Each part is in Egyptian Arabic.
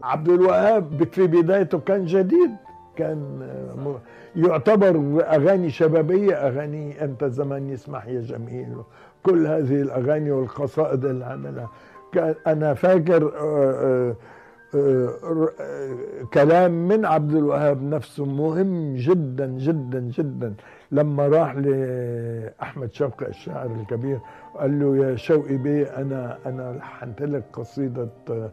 عبد الوهاب في بدايته كان جديد كان يعتبر اغاني شبابيه اغاني انت زمان يسمح يا جميل كل هذه الاغاني والقصائد اللي عملها كان انا فاكر آآ آآ كلام من عبد الوهاب نفسه مهم جدا جدا جدا لما راح لاحمد شوقي الشاعر الكبير قال له يا شوقي بيه انا انا لحنت لك قصيده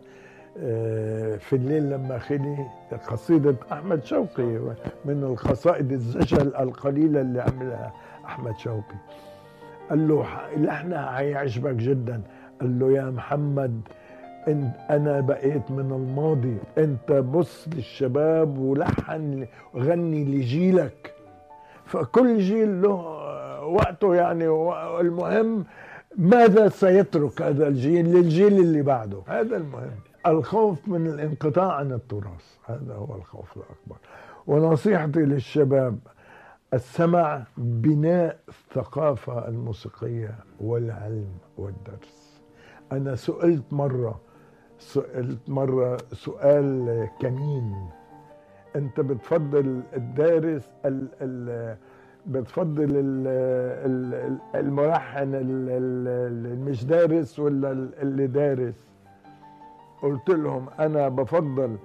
في الليل لما خلي قصيدة أحمد شوقي من القصائد الزجل القليلة اللي عملها أحمد شوقي قال له لحنها هيعجبك جدا قال له يا محمد انت انا بقيت من الماضي انت بص للشباب ولحن غني لجيلك فكل جيل له وقته يعني المهم ماذا سيترك هذا الجيل للجيل اللي بعده هذا المهم الخوف من الانقطاع عن التراث هذا هو الخوف الأكبر ونصيحتي للشباب السمع بناء الثقافة الموسيقية والعلم والدرس أنا سئلت مرة سئلت مرة سؤال كمين أنت بتفضل الدارس ال ال بتفضل ال ال الملحن اللي مش دارس ولا اللي دارس قلت لهم انا بفضل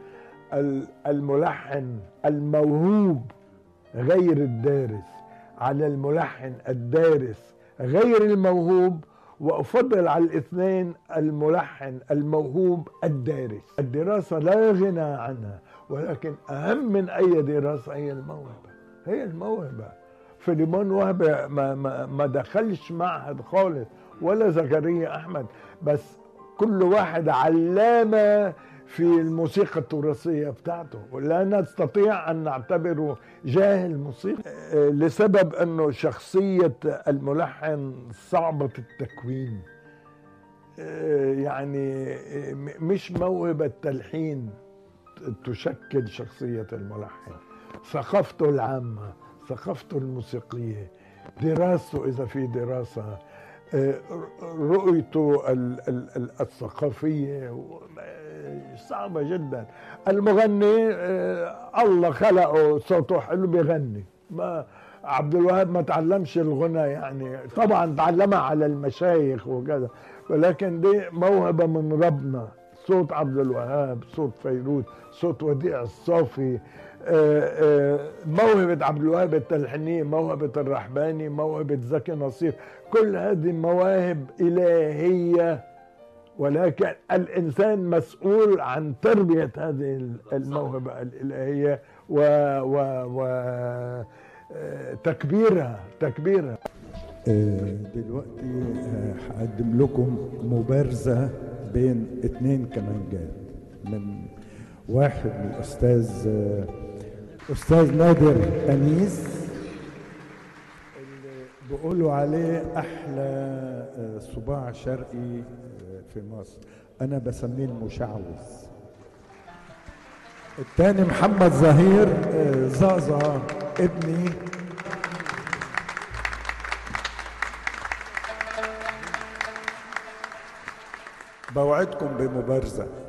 الملحن الموهوب غير الدارس على الملحن الدارس غير الموهوب وافضل على الاثنين الملحن الموهوب الدارس الدراسه لا غنى عنها ولكن اهم من اي دراسه هي الموهبه هي الموهبه فيليمون وهبه ما, ما, ما دخلش معهد خالص ولا زكريا احمد بس كل واحد علامة في الموسيقى التراثية بتاعته ولا نستطيع أن نعتبره جاهل موسيقى لسبب أنه شخصية الملحن صعبة التكوين يعني مش موهبة تلحين تشكل شخصية الملحن ثقافته العامة ثقافته الموسيقية دراسته إذا في دراسة رؤيته الثقافية صعبة جدا المغني الله خلقه صوته حلو بيغني ما عبد الوهاب ما تعلمش الغنى يعني طبعا تعلمها على المشايخ وكذا ولكن دي موهبة من ربنا صوت عبد الوهاب صوت فيروز صوت وديع الصافي موهبة عبد الوهاب التلحينية موهبة الرحباني موهبة زكي نصير كل هذه مواهب إلهية ولكن الإنسان مسؤول عن تربية هذه الموهبة الإلهية و, و, و تكبيرها تكبيرها دلوقتي هقدم لكم مبارزة بين اتنين كمانجات من واحد من الأستاذ أستاذ نادر أنيس اللي بيقولوا عليه أحلى صباع شرقي في مصر أنا بسميه المشعوذ الثاني محمد ظهير زازا ابني بوعدكم بمبارزه